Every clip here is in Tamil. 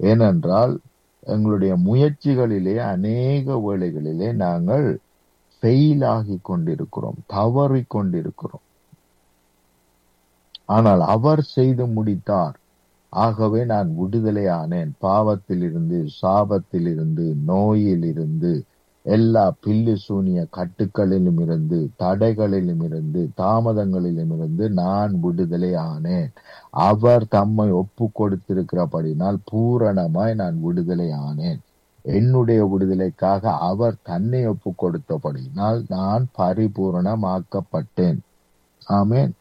ஏனென்றால் எங்களுடைய முயற்சிகளிலே அநேக வேளைகளிலே நாங்கள் ஃபெயில் ஆகி கொண்டிருக்கிறோம் தவறி கொண்டிருக்கிறோம் ஆனால் அவர் செய்து முடித்தார் ஆகவே நான் விடுதலை ஆனேன் பாவத்தில் இருந்து சாபத்தில் இருந்து நோயில் இருந்து எல்லா பில்லு சூனிய கட்டுக்களிலும் இருந்து தடைகளிலும் இருந்து தாமதங்களிலும் இருந்து நான் விடுதலை ஆனேன் அவர் தம்மை ஒப்பு கொடுத்திருக்கிறபடினால் பூரணமாய் நான் விடுதலை ஆனேன் என்னுடைய விடுதலைக்காக அவர் தன்னை ஒப்பு கொடுத்தபடினால் நான் பரிபூரணமாக்கப்பட்டேன் ஆமேன்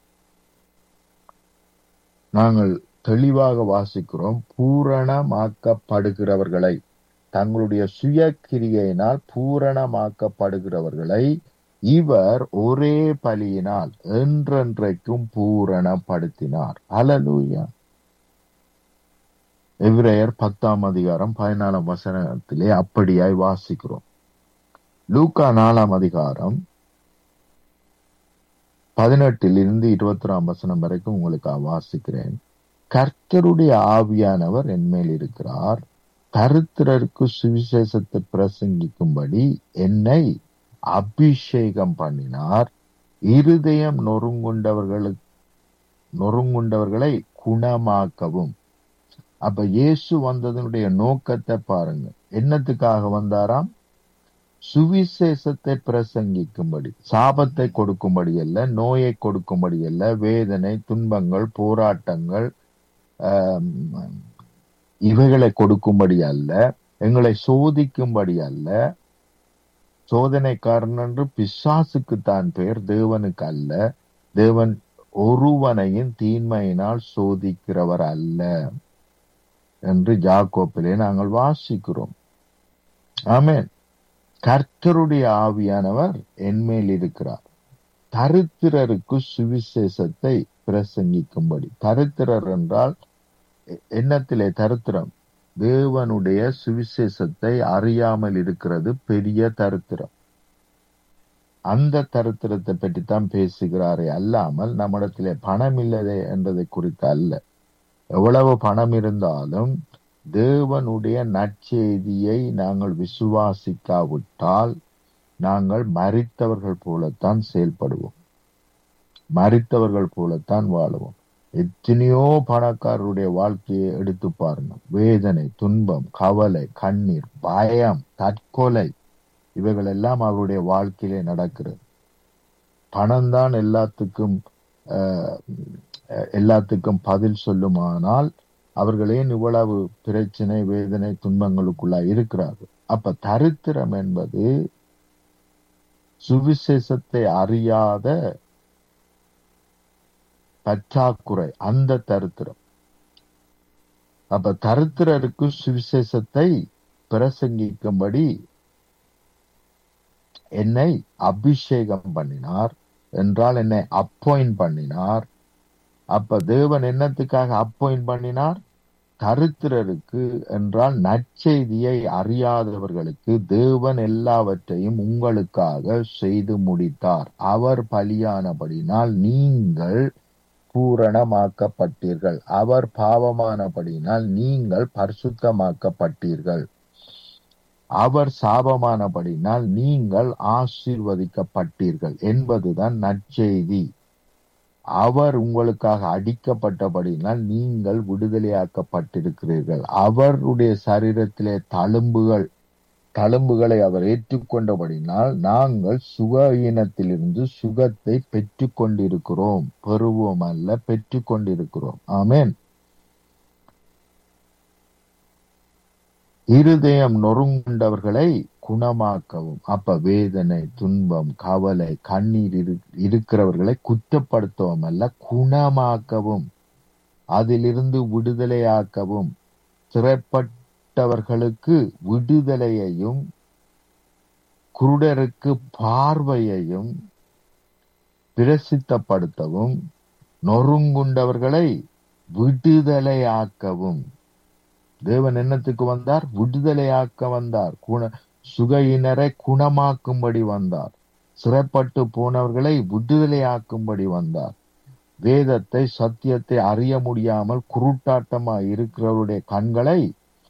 நாங்கள் தெளிவாக வாசிக்கிறோம் பூரணமாக்கப்படுகிறவர்களை தங்களுடைய சுய கிரியையினால் பூரணமாக்கப்படுகிறவர்களை இவர் ஒரே பலியினால் என்றென்றைக்கும் பூரணப்படுத்தினார் அலலூயா எவ்ரேயர் பத்தாம் அதிகாரம் பதினாலாம் வசனத்திலே அப்படியாய் வாசிக்கிறோம் லூக்கா நாலாம் அதிகாரம் பதினெட்டில் இருந்து இருபத்தி ஒராம் வசனம் வரைக்கும் உங்களுக்கு வாசிக்கிறேன் கர்த்தருடைய ஆவியானவர் என்மேல் இருக்கிறார் தரித்திரருக்கு சுவிசேஷத்தை பிரசங்கிக்கும்படி என்னை அபிஷேகம் பண்ணினார் இருதயம் நொறுங்குண்டவர்களுக்கு நொறுங்குண்டவர்களை குணமாக்கவும் அப்ப இயேசு வந்ததனுடைய நோக்கத்தை பாருங்க என்னத்துக்காக வந்தாராம் சுவிசேஷத்தை பிரசங்கிக்கும்படி சாபத்தை கொடுக்கும்படி அல்ல நோயை கொடுக்கும்படி அல்ல வேதனை துன்பங்கள் போராட்டங்கள் இவைகளை கொடுக்கும்படி அல்ல எங்களை சோதிக்கும்படி அல்ல சோதனைக்காரன் என்று பிசாசுக்கு தான் பெயர் தேவனுக்கு அல்ல தேவன் ஒருவனையும் தீன்மையினால் சோதிக்கிறவர் அல்ல என்று ஜாக்கோப்பிலே நாங்கள் வாசிக்கிறோம் ஆமேன் கர்த்தருடைய ஆவியானவர் என்மேல் இருக்கிறார் தரித்திரருக்கு சுவிசேஷத்தை பிரசங்கிக்கும்படி தரித்திரர் என்றால் எண்ணத்திலே தரித்திரம் தேவனுடைய சுவிசேஷத்தை அறியாமல் இருக்கிறது பெரிய தரித்திரம் அந்த தரித்திரத்தை பற்றி தான் பேசுகிறாரே அல்லாமல் நம்மிடத்திலே பணம் இல்லதே என்றதை குறித்து அல்ல எவ்வளவு பணம் இருந்தாலும் தேவனுடைய நற்செய்தியை நாங்கள் விசுவாசிக்காவிட்டால் நாங்கள் மறித்தவர்கள் போலத்தான் செயல்படுவோம் மறித்தவர்கள் போலத்தான் வாழுவோம் எத்தனையோ பணக்காரருடைய வாழ்க்கையை எடுத்து பாருங்க வேதனை துன்பம் கவலை கண்ணீர் பயம் தற்கொலை இவைகள் எல்லாம் அவருடைய வாழ்க்கையிலே நடக்கிறது பணம் தான் எல்லாத்துக்கும் எல்லாத்துக்கும் பதில் சொல்லுமானால் அவர்கள் ஏன் இவ்வளவு பிரச்சனை வேதனை துன்பங்களுக்குள்ள இருக்கிறார்கள் அப்ப தரித்திரம் என்பது சுவிசேஷத்தை அறியாத பற்றாக்குறை அந்த தரித்திரம் அப்ப தரித்திரருக்கு சுவிசேஷத்தை பிரசங்கிக்கும்படி என்னை அபிஷேகம் பண்ணினார் என்றால் என்னை அப்பாயிண்ட் பண்ணினார் அப்ப தேவன் என்னத்துக்காக அப்பாயிண்ட் பண்ணினார் தரித்திரருக்கு என்றால் நற்செய்தியை அறியாதவர்களுக்கு தேவன் எல்லாவற்றையும் உங்களுக்காக செய்து முடித்தார் அவர் பலியானபடினால் நீங்கள் பூரணமாக்கப்பட்டீர்கள் அவர் பாவமானபடினால் நீங்கள் பரிசுத்தமாக்கப்பட்டீர்கள் அவர் சாபமானபடினால் நீங்கள் ஆசீர்வதிக்கப்பட்டீர்கள் என்பதுதான் நற்செய்தி அவர் உங்களுக்காக அடிக்கப்பட்டபடினால் நீங்கள் விடுதலையாக்கப்பட்டிருக்கிறீர்கள் அவருடைய சரீரத்திலே தழும்புகள் தழும்புகளை அவர் ஏற்றுக்கொண்டபடினால் நாங்கள் சுகஈனத்திலிருந்து சுகத்தை பெற்று கொண்டிருக்கிறோம் பெறுவோம் அல்ல பெற்று கொண்டிருக்கிறோம் ஆமேன் இருதயம் நொறுங்குண்டவர்களை குணமாக்கவும் அப்ப வேதனை துன்பம் கவலை கண்ணீர் இருக்கிறவர்களை குற்றப்படுத்தவும் அல்ல குணமாக்கவும் அதிலிருந்து விடுதலையாக்கவும் சிறைப்பட்டவர்களுக்கு விடுதலையையும் குருடருக்கு பார்வையையும் பிரசித்தப்படுத்தவும் நொறுங்குண்டவர்களை விடுதலையாக்கவும் தேவன் என்னத்துக்கு வந்தார் விடுதலையாக்க வந்தார் குண சுகையினரை குணமாக்கும்படி வந்தார் சிறைப்பட்டு போனவர்களை விடுதலையாக்கும்படி வந்தார் வேதத்தை சத்தியத்தை அறிய முடியாமல் குருட்டாட்டமா இருக்கிறவருடைய கண்களை